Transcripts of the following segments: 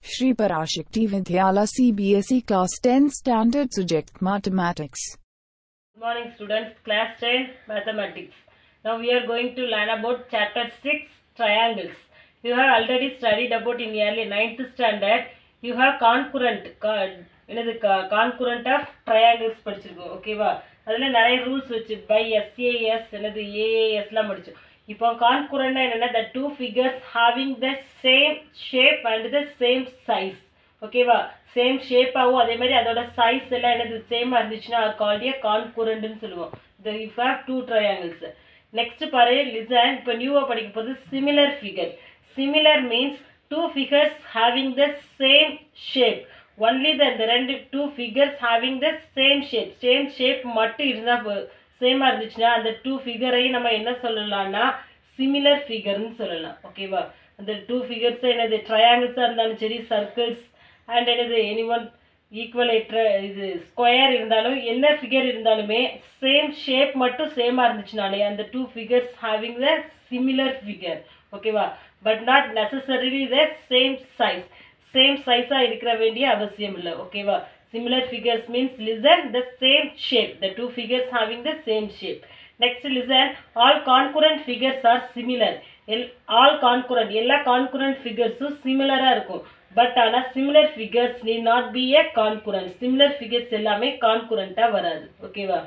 Shri Parashakti Vidyala CBSE Class 10 Standard Subject Mathematics. Good morning students, class 10 mathematics. Now we are going to learn about chapter 6 triangles. You have already studied about in early 9th standard. You have concurrent, co- என்னது concurrent of triangles படிச்சிருக்கோம் ஓகேவா அதில் நிறைய rules வச்சு by SAS என்னது ஏஏஎஸ்லாம் படிச்சோம் இப்போ கான்குரண்ட்னா என்னென்னா the two figures having the same shape and the same size ஓகேவா சேம் ஷேப்பாகவும் அதே மாதிரி அதோட சைஸ் எல்லாம் என்னது சேமாக இருந்துச்சுன்னா அது கால்டிய கான்குரண்ட்னு சொல்லுவோம் the you have two triangles next பாரு லிசன் இப்போ நியூவாக படிக்க போது similar figure similar means two figures having the same shape only the இந்த ரெண்டு two figures having the same shape same shape மட்டும் இருந்தால் சேமாக இருந்துச்சுன்னா அந்த டூ ஃபிகரையும் நம்ம என்ன சொல்லலாம்னா சிமிலர் ஃபிகர்னு சொல்லலாம் ஓகேவா அந்த டூ ஃபிகர்ஸ் என்னது ட்ரையாங்கிள்ஸாக இருந்தாலும் சரி சர்க்கிள்ஸ் அண்ட் என்னது எனி ஒன் ஈக்குவலேட்ர இது ஸ்கொயர் இருந்தாலும் என்ன ஃபிகர் இருந்தாலுமே சேம் ஷேப் மட்டும் சேமாக இருந்துச்சுனாலே அந்த two figures having the similar figure ஓகேவா but not necessarily the same size same சைஸாக இருக்கிற வேண்டிய அவசியம் இல்லை ஓகேவா similar figures means listen the same shape the two figures having the same shape next listen all concurrent figures are similar L all concurrent எல்லா concurrent ஃபிகர்ஸும் சிமிலராக இருக்கும் பட் ஆனால் similar figures need not be a concurrent similar figures எல்லாமே கான்குரண்ட்டாக வராது ஓகேவா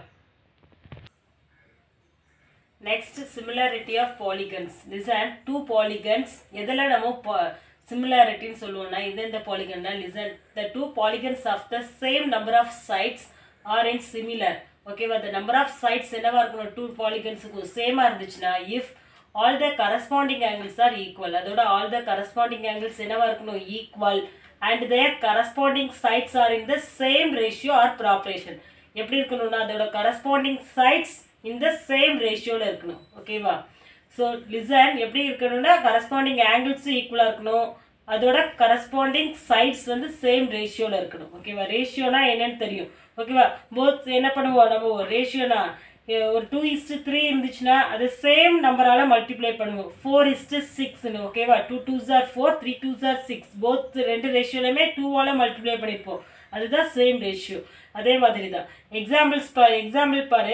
next similarity of polygons listen two polygons எதில் நம்ம சிமிலாரிட்டின்னு சொல்லுவோம்னா இது இந்த பாலிகன்னா listen the two polygons of the same number of sides are in similar ஓகேவா த நம்பர் ஆஃப் சைட்ஸ் என்னவா இருக்கணும் டூ பாலிகன்ஸுக்கும் சேமாக இருந்துச்சுன்னா if all the corresponding angles are equal அதோட ஆல் த கரஸ்பாண்டிங் ஆங்கிள்ஸ் என்னவா இருக்கணும் equal and their corresponding sides are in the same ratio or proportion எப்படி இருக்கணும்னா அதோட கரஸ்பாண்டிங் சைட்ஸ் இந்த சேம் ரேஷியோவில் இருக்கணும் ஓகேவா ஸோ லிசன் எப்படி இருக்கணும்னா கரஸ்பாண்டிங் ஆங்கிள்ஸும் ஈக்குவலாக இருக்கணும் அதோட கரஸ்பாண்டிங் சைட்ஸ் வந்து சேம் ரேஷியோவில் இருக்கணும் ஓகேவா ரேஷியோனா என்னன்னு தெரியும் ஓகேவா போத் என்ன பண்ணுவோம் நம்ம ரேஷியோனா ஒரு டூ இஸ்ட்டு த்ரீ இருந்துச்சுன்னா அது சேம் நம்பரால் மல்டிப்ளை பண்ணுவோம் ஃபோர் இஸ்ட்டு சிக்ஸ்னு ஓகேவா டூ டூ ஜார் ஃபோர் த்ரீ டூ ஜார் சிக்ஸ் போத் ரெண்டு ரேஷியோலையுமே டூவால் மல்டிப்ளை பண்ணியிருப்போம் அதுதான் சேம் ரேஷியோ அதே மாதிரி தான் எக்ஸாம்பிள்ஸ் பாரு எக்ஸாம்பிள் பாரு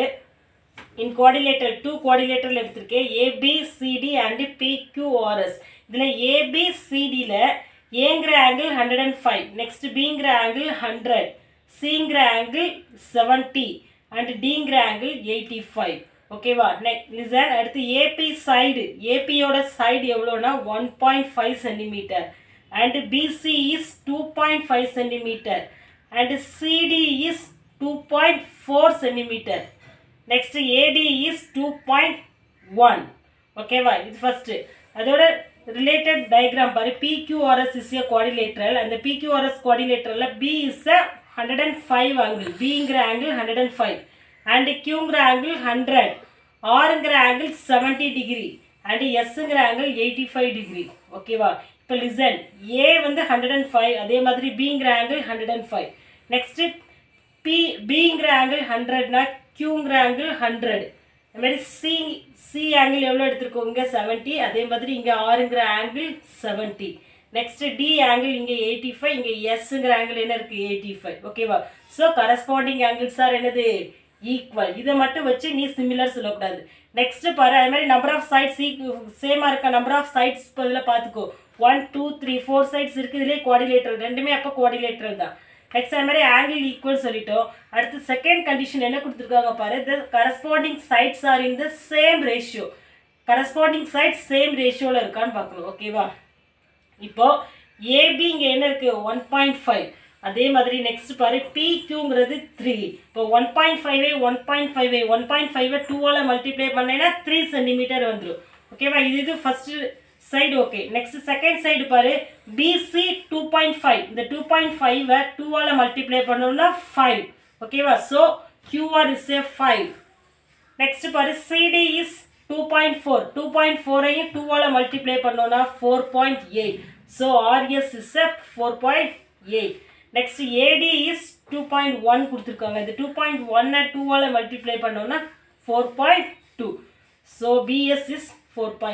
இன் குவாடிலேட்டர் டூ குவாடிலேட்டரில் எடுத்திருக்கேன் ஏபிசிடி அண்டு பிக்யூஆர்எஸ் இதில் ஏபிசிடியில் ஏங்கிற angle hundred and five next பிங்கிற ஆங்கிள் ஹண்ட்ரட் சிங்கிற ஆங்கிள் செவன்ட்டி அண்ட் டிங்கிற ஆங்கிள் எயிட்டி ஃபைவ் ஓகேவா நெக்ஸ்ட் லிசன் அடுத்து ஏபி சைடு ஏபியோட சைடு எவ்வளோனா one point five centimetre and BC is two point five centimetre and CD is two point four centimetre next AD is two point one ஓகேவா இது first அதோட related diagram பாரு PQRS is a quadrilateral அந்த PQRS குவாடிலேட்ரலில் P is a hundred and five angle பிங்கிற angle hundred and five and கியூங்கிற angle hundred ஆருங்கிற angle seventy degree and எஸ்ங்கிற ஆங்கிள் எயிட்டி ஃபைவ் டிகிரி ஓகேவா இப்போ லிசன் ஏ வந்து ஹண்ட்ரட் அண்ட் ஃபைவ் அதே மாதிரி பிங்கிற angle hundred and five next B பிங்கிற ஆங்கிள் ஹண்ட்ரட்னா கியூங்கிற ஆங்கிள் ஹண்ட்ரட் அது மாதிரி சி சி ஆங்கிள் எவ்வளோ எடுத்திருக்கோம் இங்கே செவன்ட்டி அதே மாதிரி இங்கே ஆறுங்கிற angle seventy next D angle இங்கே எயிட்டி ஃபைவ் இங்கே எஸ்ங்கிற ஆங்கிள் என்ன இருக்குது எயிட்டி ஃபைவ் ஓகேவா ஸோ கரஸ்பாண்டிங் ஆங்கிள்ஸ் ஆர் என்னது ஈக்குவல் இதை மட்டும் வச்சு நீ சிமிலர் சொல்லக்கூடாது நெக்ஸ்ட் பாரு அது மாதிரி நம்பர் ஆஃப் சைட்ஸ் சேமாக இருக்க நம்பர் ஆஃப் சைட்ஸ் இதில் பார்த்துக்கோ one two three four sides இருக்குது இதுலேயே குவாடிலேட்டர் ரெண்டுமே அப்போ குவாடிலேட்டர் தான் நெக்ஸ்ட் அது மாதிரி ஆங்கிள் ஈக்குவல் சொல்லிட்டோம் அடுத்து செகண்ட் கண்டிஷன் என்ன கொடுத்துருக்காங்க பாரு the corresponding sides are in the same ratio corresponding sides same ரேஷியோவில் இருக்கான்னு பார்க்கணும் ஓகேவா இப்போ ஏபி இங்கே என்ன இருக்குது ஒன் பாயிண்ட் ஃபைவ் அதே மாதிரி நெக்ஸ்ட் பாரு பிக்யூங்கிறது த்ரீ இப்போ one point five one point five one point five டூவால் மல்டிப்ளை பண்ணேன்னா த்ரீ சென்டிமீட்டர் வந்துடும் ஓகேவா இது இது first side okay next second side பாரு பிசி டூ பாயிண்ட் ஃபைவ் இந்த டூ பாயிண்ட் ஃபைவை டூவால் மல்டிப்ளை பண்ணோம்னா ஃபைவ் ஓகேவா so Q R is a five next பாரு C D is two point four two point ஃபோரையும் டூவால் மல்டிப்ளை பண்ணோம்னா four point eight so R S is a four point eight next AD is two point one கொடுத்துருக்காங்க இந்த two point ஒன்னை டூவால் multiply பண்ணோம்னா four point two so P S is four point two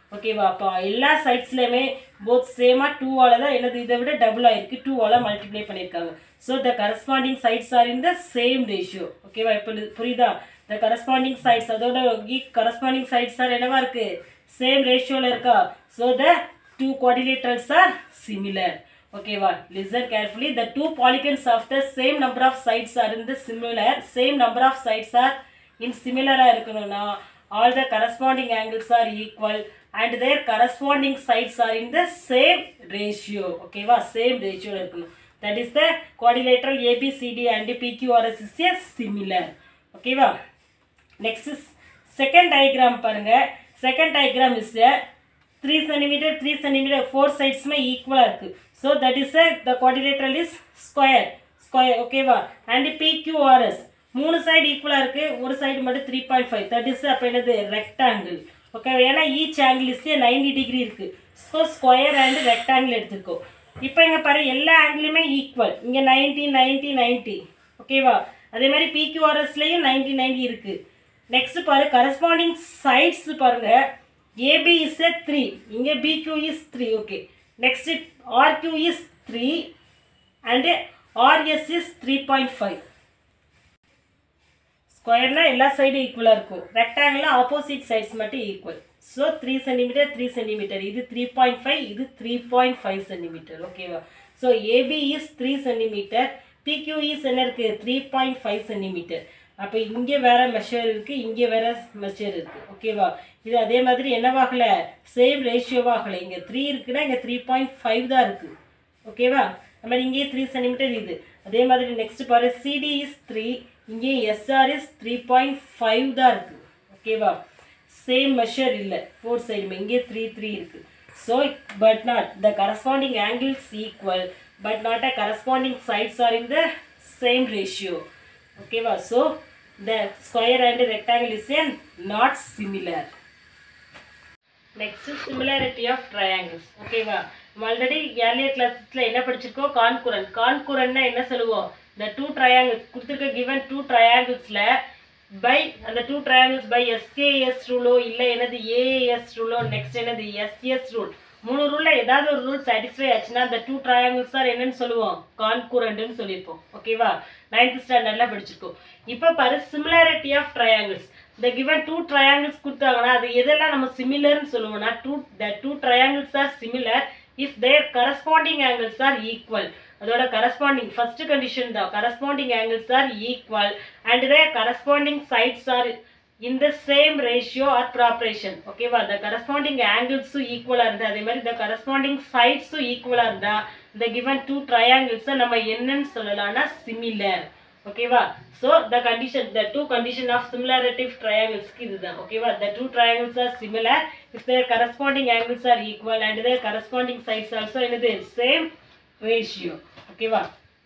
ஓகேவா அப்போ எல்லா சைட்ஸ்லையுமே போத் சேமாக டூவால் தான் என்னது இதை விட டபுள் ஆயிருக்கு டூவால் மல்டிப்ளை பண்ணியிருக்காங்க so the corresponding sides are in the same ratio ஓகேவா இப்போ இது புரியுதா த கரஸ்பாண்டிங் சைட்ஸ் அதோட கரஸ்பாண்டிங் சைட்ஸ் ஆர் என்னவா இருக்கு சேம் ரேஷியோவில் இருக்கா so the two quadrilaterals are similar ஓகேவா listen carefully the two polygons of the same number of sides are in the similar same number of sides are in சிமிலராக இருக்கணும்னா all the corresponding angles are equal and their corresponding sides are in the same ratio ஓகேவா same ரேஷியோவில் இருக்கணும் that is the quadrilateral A B C D and P Q R S is a similar ஓகேவா next second diagram பாருங்க second diagram is three centimetre three centimetre four சைட்ஸுமே ஈக்குவலாக இருக்குது so that is the quadrilateral is square square ஓகேவா and P Q R S மூணு side ஈக்குவலாக இருக்குது ஒரு சைடு மட்டும் three point five that is அப்போ என்னது ரெக்டாங்கிள் ஓகே ஏன்னா each angle is ninety degree இருக்குது ஸோ ஸ்கொயர் அண்ட் ரெக்டாங்கிள் எடுத்துக்கோ இப்போ இங்கே பாரு எல்லா ஆங்கிளுமே ஈக்குவல் இங்கே நைன்ட்டி நைன்ட்டி நைன்ட்டி ஓகேவா அதே மாதிரி பிக்யூஆர்எஸ்லேயும் நைன்ட்டி நைன்ட்டி இருக்குது நெக்ஸ்ட் பாரு கரஸ்பாண்டிங் சைட்ஸ் பாருங்க ஏபி இஸ் எ த்ரீ இங்கே P Q is three okay next R Q is three and R S is three point five ஸ்கொயர்னா எல்லா சைடும் ஈக்குவலாக இருக்கும் ரெக்டாங்கில் ஆப்போசிட் சைட்ஸ் மட்டும் equal so three centimetre three centimetre இது three point five இது three point five centimetre ஓகேவா so AB is three centimetre P Q is என்ன இருக்குது த்ரீ பாயிண்ட் ஃபைவ் சென்டிமீட்டர் அப்போ இங்கே வேற மெஷர் இருக்குது இங்கே வேற மெஷர் இருக்குது ஓகேவா இது அதே மாதிரி என்னவாகலை சேம் ரேஷியோவாகலை இங்கே த்ரீ இருக்குன்னா இங்கே த்ரீ பாயிண்ட் ஃபைவ் தான் இருக்குது ஓகேவா அது மாதிரி இங்கேயே த்ரீ சென்டிமீட்டர் இது அதே மாதிரி நெக்ஸ்ட் பாரு சிடி இஸ் த்ரீ இங்கே S R is three point five தான் இருக்குது ஓகேவா சேம் மெஷர் இல்லை ஃபோர் சைடுமே இங்கே த்ரீ த்ரீ இருக்குது so but not the corresponding angles equal but not a corresponding sides are in the same ratio ஓகேவா so the square and rectangle is a not similar next similarity of triangles ஓகேவா நம்ம already earlier கிளாஸஸில் என்ன படிச்சிருக்கோம் கான்குரன் கான்குரன்னா என்ன சொல்லுவோம் இந்த two triangles கொடுத்துருக்க given two ட்ரையாங்கிள்ஸில் பை அந்த டூ ட்ரையாங்கிள்ஸ் பை எஸ்ஏஎஸ் ரூலோ இல்லை என்னது ஏஏஎஸ் ரூலோ நெக்ஸ்ட் என்னது எஸ்எஸ் ரூல் மூணு ரூலில் ஏதாவது ஒரு ரூல் சாட்டிஸ்ஃபை ஆச்சுன்னா அந்த டூ ட்ரையாங்கிள்ஸ் சார் என்னன்னு சொல்லுவோம் கான்குரண்ட்னு சொல்லியிருப்போம் ஓகேவா நைன்த் ஸ்டாண்டர்டில் படிச்சிருக்கோம் இப்போ பாரு சிமிலாரிட்டி ஆஃப் ட்ரையாங்கிள்ஸ் இந்த கிவன் டூ ட்ரையாங்கிள்ஸ் கொடுத்தாங்கன்னா அது எதெல்லாம் நம்ம சிமிலர்னு சொல்லுவோம்னா to the two triangles are similar if their corresponding angles are equal அதோட கரஸ்பாண்டிங் ஃபர்ஸ்ட் கண்டிஷன் தான் corresponding angles are equal and their corresponding sides are in the same ratio or proportion ஓகேவா the corresponding ஆங்கிள்ஸும் ஈக்குவலாக இருந்தால் அதே மாதிரி த corresponding சைட்ஸும் ஈக்குவலாக இருந்தால் இந்த கிவன் டூ ட்ரையாங்கிள்ஸை நம்ம என்னன்னு சொல்லலாம்னா சிமிலர் ஓகேவா so the condition the two condition of similarity ட்ரையாங்கிள்ஸ்க்கு இதுதான் ஓகேவா the two triangles are similar if their corresponding angles are equal and their corresponding sides also என்னது சேம் ரேஷியோ ஓகேவா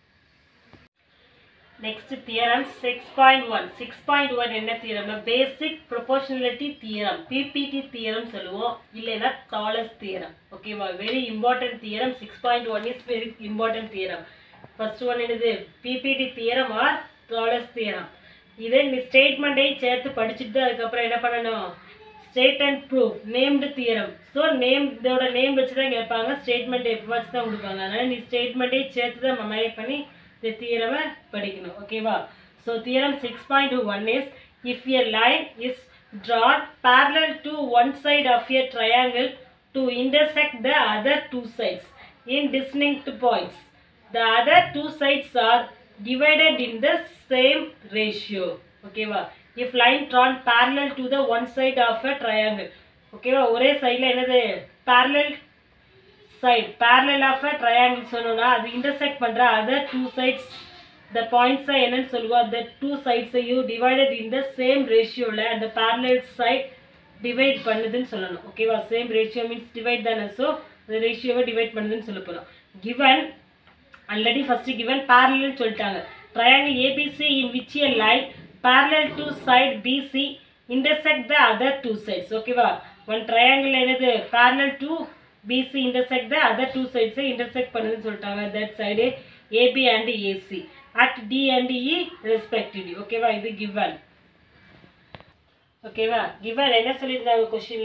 next theorem six point one six point one என்ன theorem basic proportionality theorem BPT theorem சொல்லுவோம் இல்லைன்னா Thales theorem ஓகேவா very important theorem six point one is very important theorem first one என்னது BPT theorem R Thales theorem இதே நீ ஸ்டேட்மெண்ட்டையும் சேர்த்து படிச்சுட்டு அதுக்கப்புறம் என்ன பண்ணணும் state and proof named theorem so name இதோட நேம் வச்சு தான் கேட்பாங்க ஸ்டேட்மெண்ட் எப்போ வச்சு தான் கொடுப்பாங்க அதனால் நீ ஸ்டேட்மெண்ட்டையும் சேர்த்து தான் மெமரி பண்ணி இந்த தியரமை படிக்கணும் ஓகேவா so theorem six point one is if a line is drawn parallel to one side of a triangle to intersect the other two sides in distinct points. The other two sides are divided in the same ratio. ஓகேவா if line drawn parallel to the one side of a triangle ஓகேவா ஒரே சைடில் என்னது parallel side parallel of a triangle சொன்னோம்னா அது intersect பண்ற other two sides the points are என்னன்னு சொல்லுவோம் the two sides you divided in the same ratioல அந்த parallel side divide பண்ணுதுன்னு சொல்லணும் ஓகேவா சேம் ரேஷியோ மீன்ஸ் டிவைட் தானே ஸோ அந்த ரேஷியோவை டிவைட் பண்ணுதுன்னு சொல்ல போகிறோம் given already first given parallel சொல்லிட்டாங்க triangle ABC in which a line parallel to side BC intersect the other two sides ஓகேவா ஒன் triangle என்னது parallel to BC intersect the other two sides intersect பண்ணுதுன்னு சொல்லிட்டாங்க that side AB and AC at D and E respectively ஓகேவா இது given ஓகேவா given என்ன சொல்லியிருந்தாங்க கொஸ்டின்ல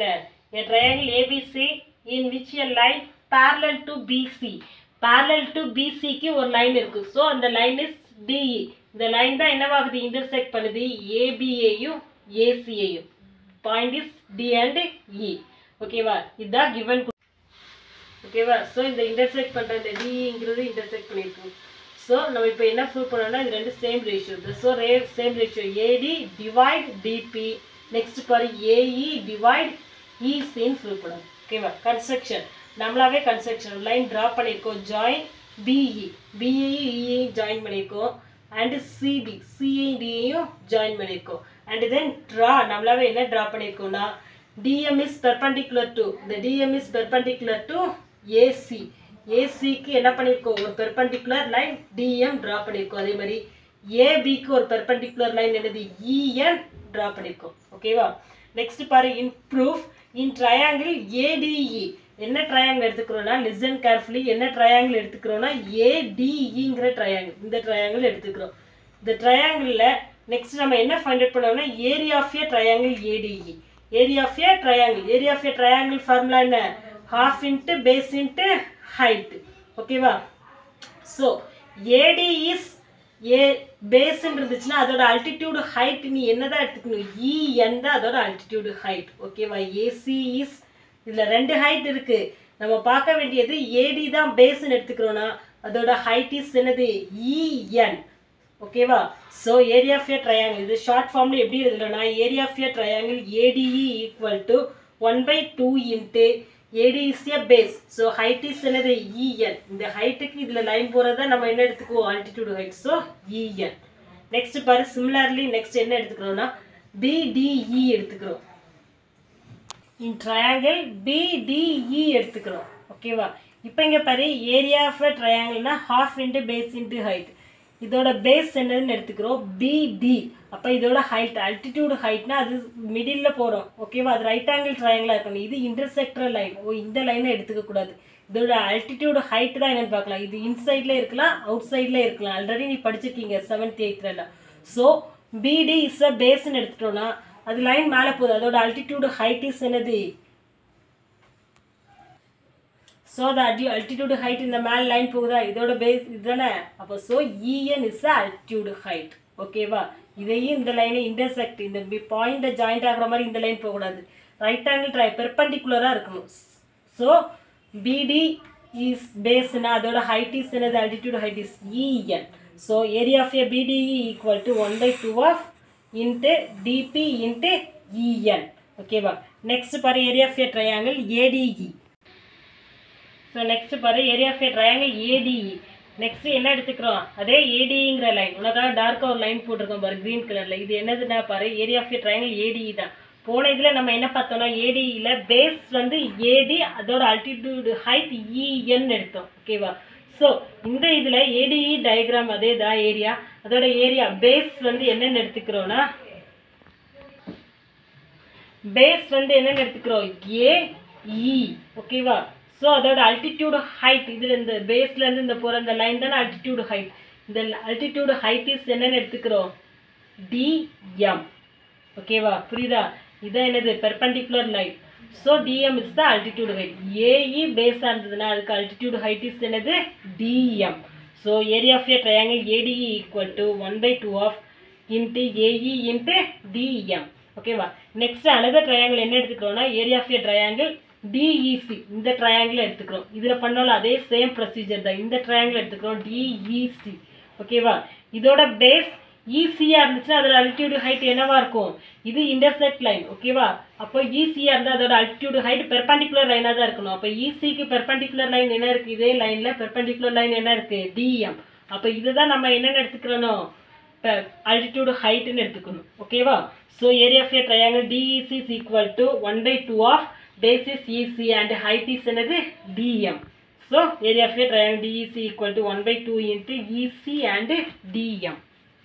a triangle ABC in which a line parallel to BC parallel to BC க்கு ஒரு லைன் இருக்கு ஸோ அந்த லைன் இஸ் DE இந்த லைன் தான் என்னவாகுது இன்டர்செக்ட் பண்ணுது ஏபிஏயும் ஏசியையும் point is D and E ஓகேவா இதுதான் கிவன் ஓகேவா ஸோ இந்த இன்டர்செக்ட் பண்ணுற இந்த டிங்கிறது இன்டர்செக்ட் பண்ணியிருக்கோம் ஸோ நம்ம இப்போ என்ன ப்ரூவ் பண்ணோம்னா இது ரெண்டு சேம் ரேஷியோ ஸோ ரே same ratio AD divide DB next பாரு ஏஇ டிவைட் இசின்னு ப்ரூவ் பண்ணணும் ஓகேவா கன்ஸ்ட்ரக்ஷன் நம்மளாவே கன்ஸ்ட்ரக்ஷன் லைன் ட்ரா பண்ணியிருக்கோம் join BE BE EA join பண்ணியிருக்கோம் அண்ட் சிடி சிஐடியையும் ஜாயின் பண்ணியிருக்கோம் அண்ட் தென் ட்ரா நம்மளாவே என்ன ட்ரா பண்ணியிருக்கோம்னா டிஎம் இஸ் பெர்பண்டிகுலர் டு இந்த DM is perpendicular to AC ஏசிக்கு என்ன பண்ணியிருக்கோம் ஒரு பெர்பண்டிகுலர் லைன் டிஎம் ட்ரா பண்ணியிருக்கோம் அதே மாதிரி ஏபிக்கு ஒரு பெர்பண்டிகுலர் லைன் என்னது இஎன் ட்ரா பண்ணியிருக்கோம் ஓகேவா நெக்ஸ்ட் பாரு in proof in triangle ADE என்ன ட்ரையாங்கிள் எடுத்துக்கிறோம்னா லிசன் கேர்ஃபுல்லி என்ன ட்ரையாங்கிள் எடுத்துக்கிறோம்னா ஏடிஇங்கிற ட்ரையாங்கிள் இந்த ட்ரையாங்கிள் எடுத்துக்கிறோம் இந்த ட்ரையாங்கிளில் நெக்ஸ்ட் நம்ம என்ன ஃபைண்ட் அவுட் பண்ணோம்னா area of a triangle ADE area of a triangle area of a triangle formula என்ன half into base into height ஓகேவா ஸோ ஏடி இஸ் ஏ பேஸ்ன்னு இருந்துச்சுன்னா அதோட அல்டிடியூடு ஹைட் நீ என்னதான் எடுத்துக்கணும் இஎன் தான் அதோட அல்டிடியூடு ஹைட் ஓகேவா ஏசி இஸ் இதில் ரெண்டு ஹைட் இருக்கு நம்ம பார்க்க வேண்டியது ஏடி தான் பேஸ்ன்னு எடுத்துக்கிறோன்னா அதோட ஹைட் இஸ் என்னது இஎன் ஓகேவா so area of a triangle இது ஷார்ட் ஃபார்மில் எப்படி எழுதுறோம்னா area of a triangle ADE equal to one by two into AD is a base so height is என்னது இஎன் இந்த ஹைட்டுக்கு இதில் லைன் போகிறத நம்ம என்ன எடுத்துக்குவோம் altitude height so EN next பாரு சிமிலர்லி நெக்ஸ்ட் என்ன எடுத்துக்கிறோம்னா பிடிஇ எடுத்துக்கிறோம் இன் ட்ரையாங்கிள் பிடிஇ எடுத்துக்கிறோம் ஓகேவா இப்போ இங்கே பாரு ஏரியா ஆஃப் அ ட்ரையாங்கிள்னா half into base into height இதோட பேஸ் என்னதுன்னு எடுத்துக்கிறோம் பிடி அப்போ இதோட ஹைட் அல்டிடியூடு ஹைட்னா அது மிடில் போகிறோம் ஓகேவா அது ரைட் ஆங்கிள் ட்ரையாங்கிளாக இருக்கணும் இது இன்டர்செக்டர் லைன் ஓ இந்த லைனை எடுத்துக்க கூடாது இதோட அல்டிடியூடு ஹைட் தான் என்னன்னு பார்க்கலாம் இது இன்சைடில் இருக்கலாம் அவுட் சைடில் இருக்கலாம் ஆல்ரெடி நீ படிச்சிருக்கீங்க செவன்த் எயித்லலாம் ஸோ பிடி இஸ் அ பேஸ்ன்னு எடுத்துட்டோம்னா அது லைன் மேலே போகுது அதோட அல்டிடியூடு ஹைட் இஸ் என்னது ஸோ த அடி அல்டிடியூடு ஹைட் இந்த மேலே லைன் போகுதா இதோட பேஸ் இதுதானே அப்போ ஸோ இஎன் இஸ் அல்டிடியூடு ஹைட் ஓகேவா இதையும் இந்த லைனை இன்டர்செக்ட் இந்த பாயிண்ட்டை ஜாயிண்ட் ஆகுற மாதிரி இந்த லைன் போகக்கூடாது ரைட் ஆங்கிள் ட்ரை பெர்பண்டிகுலராக இருக்கணும் ஸோ பிடி இஸ் பேஸ்னா அதோட ஹைட் இஸ் என்னது altitude height is EN so area of a BDE equal to one by two of into DB into EN ஓகேவா நெக்ஸ்ட் பாரு area of a triangle ADE so next பாரு area of a triangle ADE next என்ன எடுத்துக்கிறோம் அதே ஏடிங்கிற line உனக்காக டார்க்காக ஒரு line போட்டிருக்கோம் பாரு க்ரீன் கலரில் இது என்னதுன்னா பாரு area of a triangle ADE தான் போன இதில் நம்ம என்ன பார்த்தோம்னா ஏடிஇல பேஸ் வந்து ஏடி அதோட அல்டிடியூடு ஹைட் இஎன் எடுத்தோம் ஓகேவா ஸோ இந்த இதில் ஏடிஇ டயக்ராம் அதே தான் ஏரியா அதோட ஏரியா பேஸ் வந்து என்னென்னு எடுத்துக்கிறோன்னா பேஸ் வந்து என்னென்னு எடுத்துக்கிறோம் ஏஇ ஓகேவா ஸோ அதோட அல்டிடியூடு ஹைட் இதில் இந்த பேஸ்லேருந்து இந்த போகிற இந்த லைன் தானே அல்டிடியூடு ஹைட் இந்த அல்டிடியூடு ஹைட் இஸ் என்னென்னு எடுத்துக்கிறோம் டிஎம் ஓகேவா புரியுதா இதான் என்னது perpendicular line so DM is the altitude height AE பேஸாக இருந்ததுன்னா அதுக்கு அல்டிடியூடு ஹைட் இஸ் என்னது DM so area of a triangle ADE equal to one by two of into AE into DM ஓகேவா நெக்ஸ்ட் அனதர் ட்ரையாங்கிள் என்ன எடுத்துக்கிறோம்னா area of a triangle DEC இந்த triangle எடுத்துக்கிறோம் இதில் பண்ணாலும் அதே சேம் ப்ரொசீஜர் தான் இந்த ட்ரையாங்கிள் எடுத்துக்கிறோம் டிஇசி ஓகேவா இதோட பேஸ் ஈஸியாக இருந்துச்சுன்னா அதோட அல்டிடியூடு ஹைட் என்னவா இருக்கும் இது இன்டர்செக்ட் லைன் ஓகேவா அப்போ ஈஸியாக இருந்தால் அதோட அல்டிடியூடு ஹைட் பெர்பண்டிகுலர் லைனாக தான் இருக்கணும் அப்போ ஈசிக்கு பெர்பண்டிகுலர் லைன் என்ன இருக்குது இதே லைனில் பெர்பண்டிகுலர் லைன் என்ன இருக்குது டிஎம் அப்போ இதுதான் நம்ம என்னென்னு எடுத்துக்கிறோம் இப்போ அல்டிடியூடு ஹைட்டுன்னு எடுத்துக்கணும் ஓகேவா so area of a triangle DEC is equal to one by two of basis EC and height is என்னது DM so area of a triangle DEC equal to one by two into EC and DM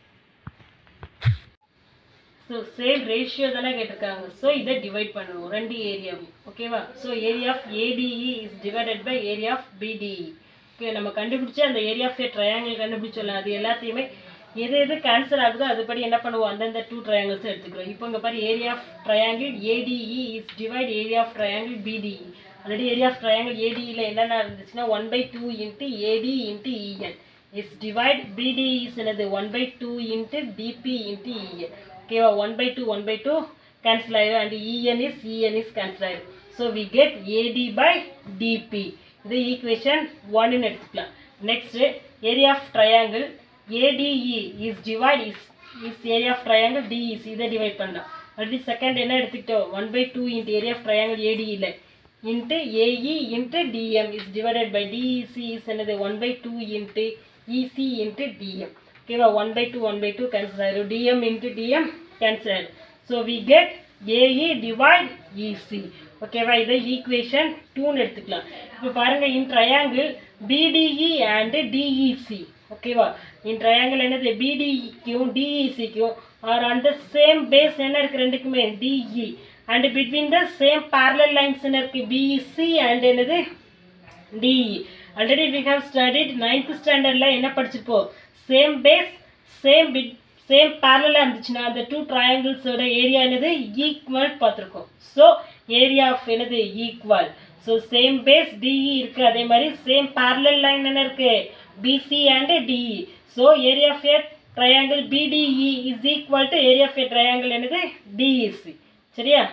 so same ratio தானே கேட்டிருக்காங்க so இதை divide பண்ணுவோம் ரெண்டு ஏரியாவும் ஓகேவா so area of ADE is divided by area of BDE okay நம்ம கண்டுபிடிச்ச அந்த ஏரியா ஆஃப் ஏ ட்ரையாங்கிள் கண்டுபிடிச்சோம்ல அது எல்லாத்தையுமே எது எது கேன்சல் ஆகுதோ அதுபடி என்ன பண்ணுவோம் அந்தந்த டூ ட்ரையாங்கிள்ஸ் எடுத்துக்கிறோம் இப்போ இங்கே பாரு area of triangle ADE is divide area of triangle BDE already area of triangle ஏடிஇல என்னென்ன இருந்துச்சுன்னா one by two into AD into EN is divide BD is என்னது one by two into DB into EN ஓகேவா one by two one by two cancel ஆயிடும் and EN is EN is cancel ஆயிடும் so we get AD by DB இது equation ஒன்னு எடுத்துக்கலாம் next area of triangle ADE is divide is is area of triangle DES இதை divide பண்ணலாம் அடுத்து second என்ன எடுத்துக்கிட்டோம் one by two into area of triangle ஏடிஇல into AE into DM is divided by DEC is என்னது one by two into EC into DM ஓகேவா one by two one by two cancel ஆயிடும் DM into DM cancel ஆயிடும் so we get AE divide EC ஓகேவா இதை equation டூன்னு எடுத்துக்கலாம் இப்போ பாருங்க in triangle PDE and DEC ஓகேவா இன் ட்ரையாங்கிள் என்னது பிடிஇக்கும் டிஇசிக்கும் are on the same base என்ன இருக்கு ரெண்டுக்குமே DE and between the same parallel lines என்ன இருக்கு பிஇசி அண்ட் என்னது DE already we have studied ninth ஸ்டாண்டர்டில் என்ன படிச்சிருப்போம் சேம் பேஸ் சேம் பிட் சேம் பேரலாக இருந்துச்சுன்னா அந்த டூ ட்ரையாங்கிள்ஸோட ஏரியா என்னது ஈக்குவல் பார்த்துருக்கோம் ஸோ ஏரியா ஆஃப் என்னது equal so same base DE இருக்கு அதே மாதிரி சேம் parallel லைன் என்ன இருக்கு PC and DE so area of a triangle BDE is equal to area of a triangle என்னது டிஇசி சரியா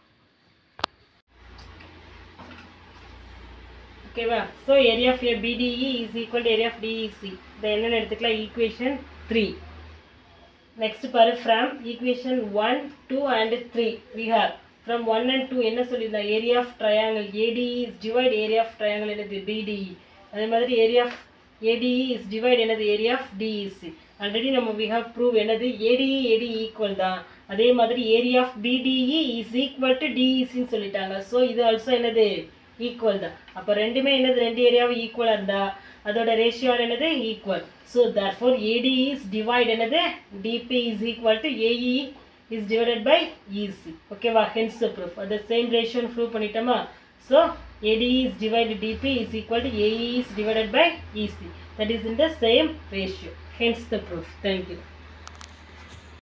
ஓகேவா so area of a BDE is equal to area of DEC இதை என்னென்னு எடுத்துக்கலாம் equation three next பாரு from equation one two and three we have from one and two என்ன சொல்லியிருந்தோம் area of triangle ADE is divide area of triangle என்னது BDE அதே மாதிரி area of ADE is divide என்னது ஏரியா ஆஃப் டிஇசி ஆல்ரெடி நம்ம we have prove என்னது ADE ADE equal தான் அதே மாதிரி area of BDE is equal to டிஇசின்னு சொல்லிட்டாங்க ஸோ இது ஆல்சோ என்னது ஈக்குவல் தான் அப்போ ரெண்டுமே என்னது ரெண்டு ஏரியாவும் ஈக்குவலாக இருந்தா அதோட ரேஷியோ என்னது equal so therefore AD is divide என்னது DP is equal to AE is divided by EC ஓகேவா hence the proof அந்த same ratio prove பண்ணிட்டோமா so AD is divided DP is equal to AE is divided by EC that is in the same ratio hence the proof thank you